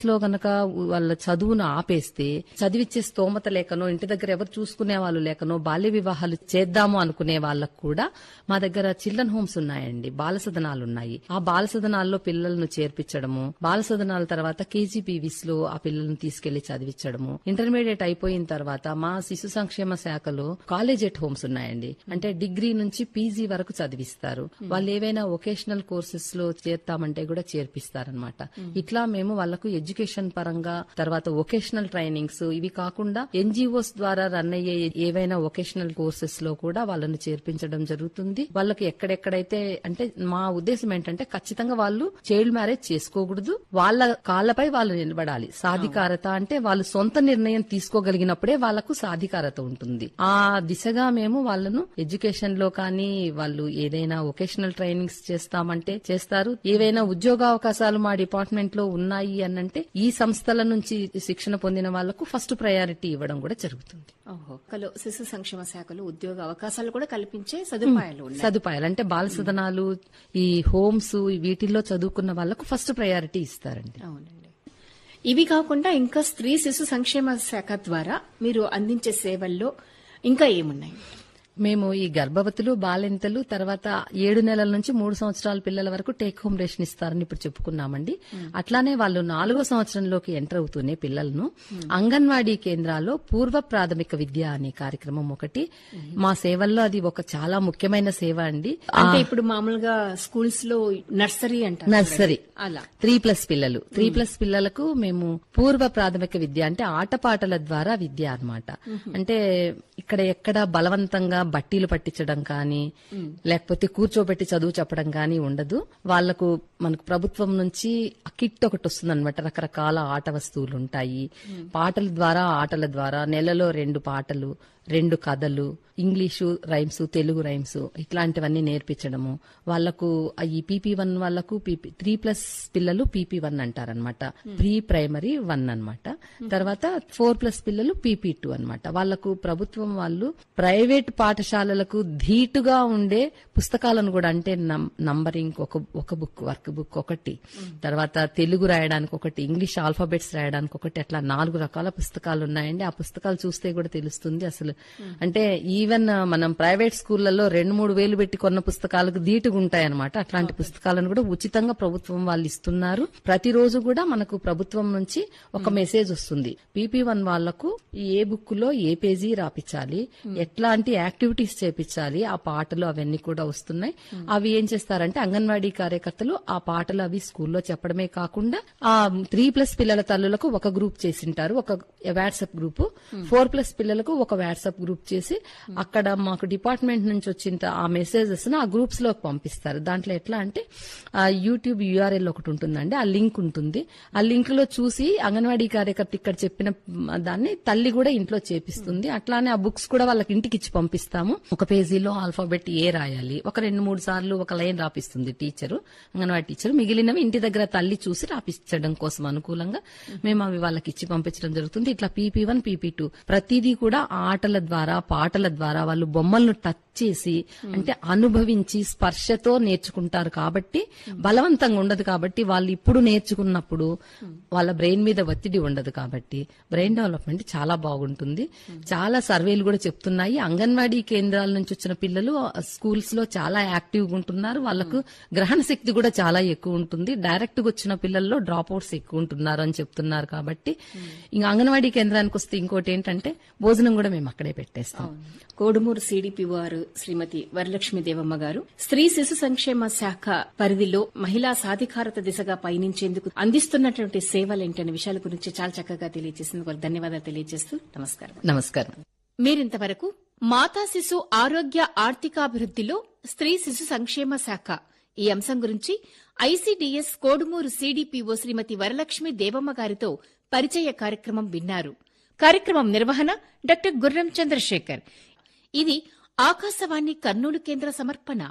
లో గనక వాళ్ళ చదువును ఆపేస్తే చదివిచ్చే స్తోమత లేకనో ఇంటి దగ్గర ఎవరు చూసుకునే వాళ్ళు లేకనో బాల్య వివాహాలు చేద్దాము అనుకునే వాళ్ళకు కూడా మా దగ్గర చిల్డ్రన్ హోమ్స్ ఉన్నాయండి బాలసదనాలు ఉన్నాయి ఆ బాలసదనాల్లో పిల్లలను చేర్పించడము బాలసదనాల తర్వాత కేజీపీవీస్ లో ఆ పిల్లల్ని తీసుకెళ్లి చదివించడము ఇంటర్మీడియట్ అయిపోయిన తర్వాత మా శిశు సంక్షేమ శాఖలో కాలేజ్ ఎట్ హోమ్స్ ఉన్నాయండి అంటే డిగ్రీ నుంచి పీజీ వరకు చదివిస్తారు వాళ్ళు ఏవైనా వొకేషనల్ కోర్సెస్ లో చేర్తామంటే కూడా చేర్పిస్తారనమాట ఇట్లా మేము వాళ్ళకు ఎడ్యుకేషన్ పరంగా తర్వాత వొకేషనల్ ట్రైనింగ్స్ ఇవి కాకుండా ఎన్జిఓస్ ద్వారా రన్ అయ్యే ఏవైనా వొకేషనల్ కోర్సెస్ లో కూడా వాళ్ళని చేర్పించడం జరుగుతుంది వాళ్ళకి ఎక్కడెక్కడైతే అంటే మా ఉద్దేశం ఏంటంటే ఖచ్చితంగా వాళ్ళు చైల్డ్ మ్యారేజ్ చేసుకోకూడదు వాళ్ళ కాళ్ళపై వాళ్ళు నిలబడాలి సాధికారత అంటే వాళ్ళు సొంత నిర్ణయం తీసుకోగలిగినప్పుడే వాళ్ళకు సాధికారత ఉంటుంది ఆ దిశగా మేము వాళ్ళను ఎడ్యుకేషన్ లో కానీ వాళ్ళు ఏదైనా వొకేషనల్ ట్రైనింగ్స్ చేస్తామంటే చేస్తారు ఏవైనా ఉద్యోగావకాశాలు మా డిపార్ట్మెంట్ లో ఉన్నాయి అనంటే ఈ సంస్థల నుంచి శిక్షణ పొందిన వాళ్లకు ఫస్ట్ ప్రయారిటీ ఇవ్వడం కూడా జరుగుతుంది ఓహో కలో శిశు సంక్షేమ శాఖలో ఉద్యోగ అవకాశాలు కూడా కల్పించే సదుపాయాలు ఉన్నాయి సదుపాయాలు అంటే బాల సదనాలు ఈ హోమ్స్ వీటిల్లో చదువుకున్న వాళ్లకు ఫస్ట్ ప్రయారిటీ ఇస్తారండి అవునండి ఇవి కాకుండా ఇంకా స్త్రీ శిశు సంక్షేమ శాఖ ద్వారా మీరు అందించే సేవల్లో ఇంకా ఏమున్నాయి మేము ఈ గర్భవతులు బాలింతలు తర్వాత ఏడు నెలల నుంచి మూడు సంవత్సరాల పిల్లల వరకు టేక్ హోమ్ రేషన్ ఇస్తారని ఇప్పుడు చెప్పుకున్నామండి అట్లానే వాళ్ళు నాలుగో సంవత్సరంలోకి ఎంటర్ అవుతూనే పిల్లలను అంగన్వాడీ కేంద్రాల్లో పూర్వ ప్రాథమిక విద్య అనే కార్యక్రమం ఒకటి మా సేవల్లో అది ఒక చాలా ముఖ్యమైన సేవ అండి అంటే ఇప్పుడు మామూలుగా స్కూల్స్ లో నర్సరీ అంటారు నర్సరీ అలా త్రీ ప్లస్ పిల్లలు త్రీ ప్లస్ పిల్లలకు మేము పూర్వ ప్రాథమిక విద్య అంటే ఆటపాటల ద్వారా విద్య అన్నమాట అంటే ఇక్కడ ఎక్కడ బలవంతంగా బట్టీలు పట్టించడం కానీ లేకపోతే కూర్చోబెట్టి చదువు చెప్పడం కానీ ఉండదు వాళ్లకు మనకు ప్రభుత్వం నుంచి కిట్ ఒకటి వస్తుంది అనమాట రకరకాల ఆట వస్తువులు ఉంటాయి పాటల ద్వారా ఆటల ద్వారా నెలలో రెండు పాటలు రెండు కథలు ఇంగ్లీషు రైమ్స్ తెలుగు రైమ్స్ ఇట్లాంటివన్నీ నేర్పించడము వాళ్లకు ఈ పీపీ వన్ వాళ్లకు పీపీ త్రీ ప్లస్ పిల్లలు పీపీ వన్ అంటారనమాట ప్రీ ప్రైమరీ వన్ అన్నమాట తర్వాత ఫోర్ ప్లస్ పిల్లలు పీపీ టూ అనమాట వాళ్లకు ప్రభుత్వం వాళ్ళు ప్రైవేట్ పాఠశాలలకు ధీటుగా ఉండే పుస్తకాలను కూడా అంటే నం- నంబరింగ్ ఒక ఒక బుక్ వర్క్ బుక్ ఒకటి తర్వాత తెలుగు రాయడానికి ఒకటి ఇంగ్లీష్ ఆల్ఫాబెట్స్ రాయడానికి ఒకటి అట్లా నాలుగు రకాల పుస్తకాలు ఉన్నాయండి ఆ పుస్తకాలు చూస్తే కూడా తెలుస్తుంది అసలు అంటే ఈవెన్ మనం ప్రైవేట్ స్కూళ్లలో రెండు మూడు వేలు పెట్టి కొన్న పుస్తకాలకు ధీటుగా ఉంటాయన్నమాట అట్లాంటి పుస్తకాలను కూడా ఉచితంగా ప్రభుత్వం వాళ్ళు ఇస్తున్నారు ప్రతిరోజు కూడా మనకు ప్రభుత్వం నుంచి ఒక మెసేజ్ వస్తుంది పీపీ వన్ వాళ్లకు ఏ బుక్ లో ఏ పేజీ రాపించాలి ఎట్లాంటి యాక్టివిటీస్ చేపించాలి ఆ పాటలు అవన్నీ కూడా వస్తున్నాయి అవి ఏం చేస్తారంటే అంగన్వాడీ కార్యకర్తలు ఆ పాటలు అవి స్కూల్లో చెప్పడమే కాకుండా ఆ త్రీ ప్లస్ పిల్లల తల్లులకు ఒక గ్రూప్ చేసింటారు ఒక వాట్సాప్ గ్రూప్ ఫోర్ ప్లస్ పిల్లలకు ఒక వాట్సాప్ గ్రూప్ చేసి అక్కడ మాకు డిపార్ట్మెంట్ నుంచి వచ్చిన ఆ మెసేజెస్ ఆ గ్రూప్స్ లోకి పంపిస్తారు దాంట్లో ఎట్లా అంటే ఆ యూట్యూబ్ యూఆర్ఎల్ ఒకటి ఉంటుందండి ఆ లింక్ ఉంటుంది ఆ లింక్ లో చూసి అంగన్వాడీ కార్యకర్త ఇక్కడ చెప్పిన మ్, దాన్ని తల్లి కూడా ఇంట్లో చేపిస్తుంది అట్లానే ఆ బుక్స్ కూడా వాళ్ళకి ఇంటికి ఇచ్చి పంపిస్తాము ఒక పేజీలో ఆల్ఫాబెట్ ఏ రాయాలి ఒక రెండు మూడు సార్లు ఒక లైన్ రాపిస్తుంది టీచరు అంగన్వాడీ టీచర్ మిగిలినవి ఇంటి దగ్గర తల్లి చూసి రాపించడం కోసం అనుకూలంగా మేము అవి వాళ్ళకి ఇచ్చి పంపించడం జరుగుతుంది ఇట్లా పీపీ వన్ పీపీ టూ ప్రతిదీ కూడా ఆటల ద్వారా పాటల ద్వారా వాళ్ళు బొమ్మలను టచ్ చేసి అంటే అనుభవించి స్పర్శతో నేర్చుకుంటారు కాబట్టి బలవంతంగా ఉండదు కాబట్టి వాళ్ళు ఇప్పుడు నేర్చుకున్నప్పుడు వాళ్ళ బ్రెయిన్ మీద ఒత్తిడి ఉండదు కాబట్టి బ్రెయిన్ డెవలప్మెంట్ చాలా బాగుంటుంది చాలా సర్వేలు కూడా చెప్తున్నాయి అంగన్వాడీ కేంద్రాల నుంచి వచ్చిన పిల్లలు స్కూల్స్ లో చాలా యాక్టివ్ గా ఉంటున్నారు వాళ్ళకు గ్రహణ శక్తి కూడా చాలా ఎక్కువ ఉంటుంది డైరెక్ట్ గా వచ్చిన పిల్లల్లో డ్రాప్ అవుట్స్ ఎక్కువ ఉంటున్నారు అని చెప్తున్నారు కాబట్టి ఇంకా అంగన్వాడీ కేంద్రానికి వస్తే ఇంకోటి ఏంటంటే భోజనం కూడా మేము అక్కడే పెట్టేస్తాం కోడుమూరు సిడిపి వారు శ్రీమతి వరలక్ష్మి దేవమ్మ గారు స్త్రీ శిశు సంక్షేమ శాఖ పరిధిలో మహిళా సాధికారత దిశగా పయనించేందుకు అందిస్తున్నటువంటి సేవలేంటనే విషయాల గురించి చాలా చక్కగా తెలియజేసింది వారికి ధన్యవాదాలు తెలియజేస్తూ నమస్కారం నమస్కారం మీరింతవరకు మాతా శిశు ఆరోగ్య ఆర్థికాభివృద్దిలో స్త్రీ శిశు సంక్షేమ శాఖ ఈ అంశం గురించి ఐసీడీఎస్ కోడుమూరు సీడీపీఓ శ్రీమతి వరలక్ష్మి దేవమ్మ గారితో పరిచయ కార్యక్రమం విన్నారు కార్యక్రమం నిర్వహణ డాక్టర్ గుర్రం చంద్రశేఖర్ ఇది ఆకాశవాణి కర్నూలు కేంద్ర సమర్పణ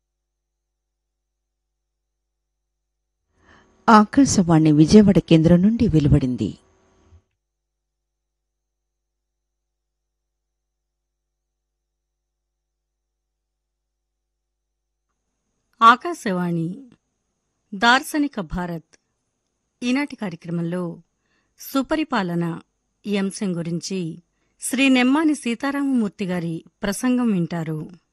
ఆకాశవాణి విజయవాడ కేంద్రం నుండి వెలువడింది ఆకాశవాణి దార్శనిక భారత్ ఈనాటి కార్యక్రమంలో సుపరిపాలన ఈ అంశం గురించి శ్రీ నెమ్మాని సీతారామమూర్తి గారి ప్రసంగం వింటారు